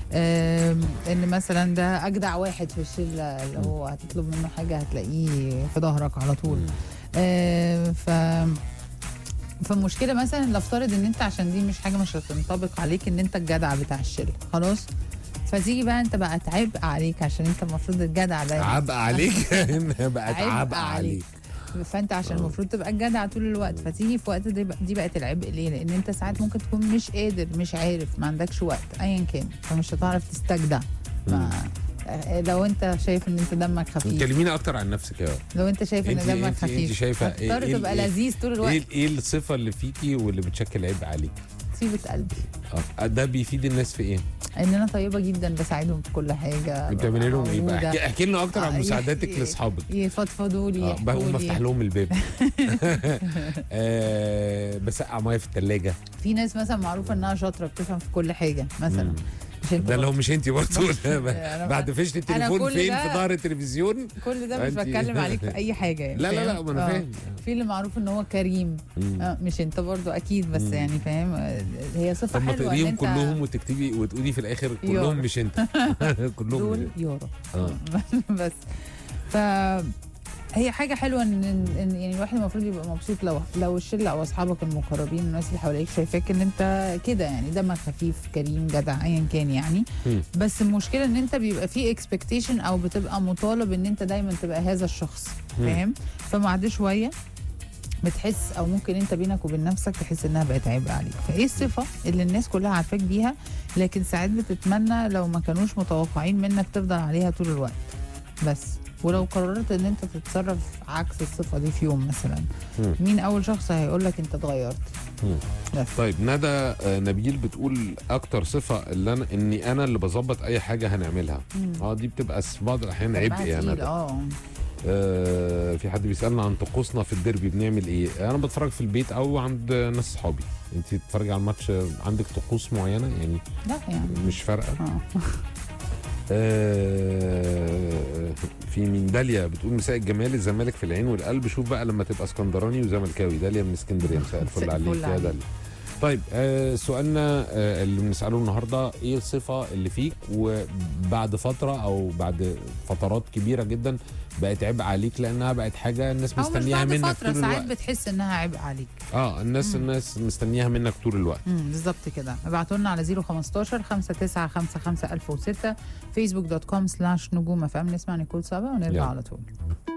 آم، ان مثلا ده اجدع واحد في الشله اللي هو هتطلب منه حاجه هتلاقيه في ظهرك على طول آم، ف فالمشكله مثلا نفترض ان انت عشان دي مش حاجه مش هتنطبق عليك ان انت الجدع بتاع الشله خلاص فتيجي بقى انت بقت عبء عليك عشان انت المفروض الجدع ده عبء عليك إنها بقت عبء عبء عليك. عليك فانت عشان المفروض تبقى الجدع طول الوقت فتيجي في وقت دي, بق- دي بقت العبء ليه؟ لان انت ساعات ممكن تكون مش قادر مش عارف ما عندكش وقت ايا كان فمش هتعرف تستجدع ما آه، لو انت شايف ان انت دمك خفيف كلميني اكتر عن نفسك يا لو انت شايف ان انت- دمك انت- انت خفيف شايفة ايه- هتضطر ايه- تبقى ايه- لذيذ طول الوقت ايه ايه الصفه اللي فيكي واللي بتشكل عبء عليك طيبه قلبي اه ده بيفيد الناس في ايه ان انا طيبه جدا بساعدهم في كل حاجه بتعملي لهم ايه بقى موجودة. احكي, احكي لنا اكتر عن آه، مساعداتك يحكي- لاصحابك يفضفضوا لي اه يحكوا بقوم لي. افتح لهم الباب آه بسقع ميه في الثلاجه في ناس مثلا معروفه انها شاطره بتفهم في كل حاجه مثلا مش انت ده اللي هو مش انت برضه أنا- بعد فشل التليفون كل فين ده- في ظهر التلفزيون كل ده مش أنت- بتكلم عليك في اي حاجه يعني لا لا لا فاهم؟ ما انا آه. فاهم في اللي معروف ان هو كريم مم. آه مش انت برضو اكيد بس مم. يعني فاهم آه، هي صفه طب ما حلوه ان تقريهم انت كلهم وتكتبي وتقولي في الاخر يارا. كلهم مش انت كلهم دول يورو اه بس ف هي حاجة حلوة ان إن- إن يعني الواحد المفروض يبقى مبسوط لو لو الشلة او اصحابك المقربين الناس اللي حواليك شايفاك ان انت كده يعني دمك خفيف كريم جدع ايا كان يعني مم. بس المشكلة ان انت بيبقى في اكسبكتيشن او بتبقى مطالب ان انت دايما تبقى هذا الشخص مم. فاهم فبعد شوية بتحس او ممكن انت بينك وبين نفسك تحس انها بقت عبء عليك فايه الصفه اللي الناس كلها عارفاك بيها لكن ساعات بتتمنى لو ما كانوش متوقعين منك تفضل عليها طول الوقت بس ولو قررت ان انت تتصرف عكس الصفه دي في يوم مثلا مم. مين اول شخص هيقول لك انت اتغيرت مم. بس طيب ندى آه، نبيل بتقول اكتر صفه اللي انا اني انا اللي بظبط اي حاجه هنعملها مم. اه دي بتبقى في بعض الاحيان عبء دمها يا تقيل، ندى اه آه في حد بيسالنا عن طقوسنا في الديربي بنعمل ايه انا بتفرج في البيت او عند ناس صحابي انت بتتفرجي على الماتش آه، عندك طقوس معينه يعني لا يعني مش فارقه اه آه في مين داليا بتقول مساء الجمال الزمالك في العين والقلب شوف بقى لما تبقى اسكندراني وزملكاوي داليا من اسكندريه مساء الفل مساء عليك الفل يا عليك. داليا طيب آه سؤالنا آه اللي بنساله النهارده ايه الصفه اللي فيك وبعد فتره او بعد فترات كبيره جدا بقت عبء عليك لانها بقت حاجه الناس او مش مستنياها بعد منك فتره طول ساعات الوقت بتحس انها عبء عليك اه الناس الناس مستنياها منك طول الوقت امم بالظبط كده ابعتوا لنا على 015 5955006 فيسبوك دوت كوم سلاش نجوم اف ام نسمع نيكول سابا ونرجع يلا. على طول